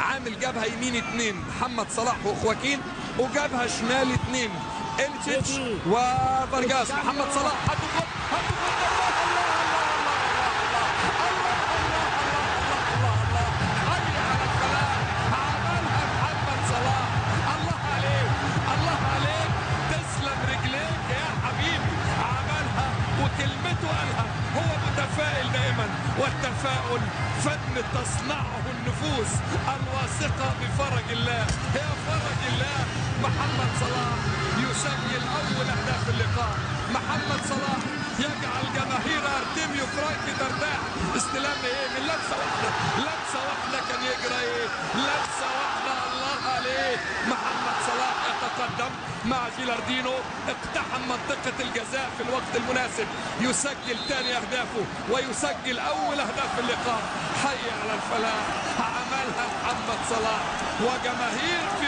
عامل جابها يمين اتنين محمد صلاح وخواكين وجابها شمال اتنين التش وفرجاس محمد صلاح حطوا جول حطوا جول الله الله الله الله الله الله حي على الفلاح عملها محمد صلاح الله عليك الله عليك تسلم رجليك يا حبيبي عملها وكلمته قالها هو متفائل دائما والتفاؤل فن تصنعه النفوس الواثقة بفرج الله يا فرج الله محمد صلاح يسجل أول أهداف اللقاء محمد صلاح يجعل جماهير ارتيميو فرانك ترتاح استلام ايه من لمسه واحده لمسه واحده كان يجرى ايه لمسه واحده الله عليه محمد صلاح يتقدم مع جيلاردينو اقتحم منطقه الجزاء في الوقت المناسب يسجل ثاني اهدافه ويسجل اول اهداف اللقاء حي على الفلاح عملها محمد صلاح وجماهير في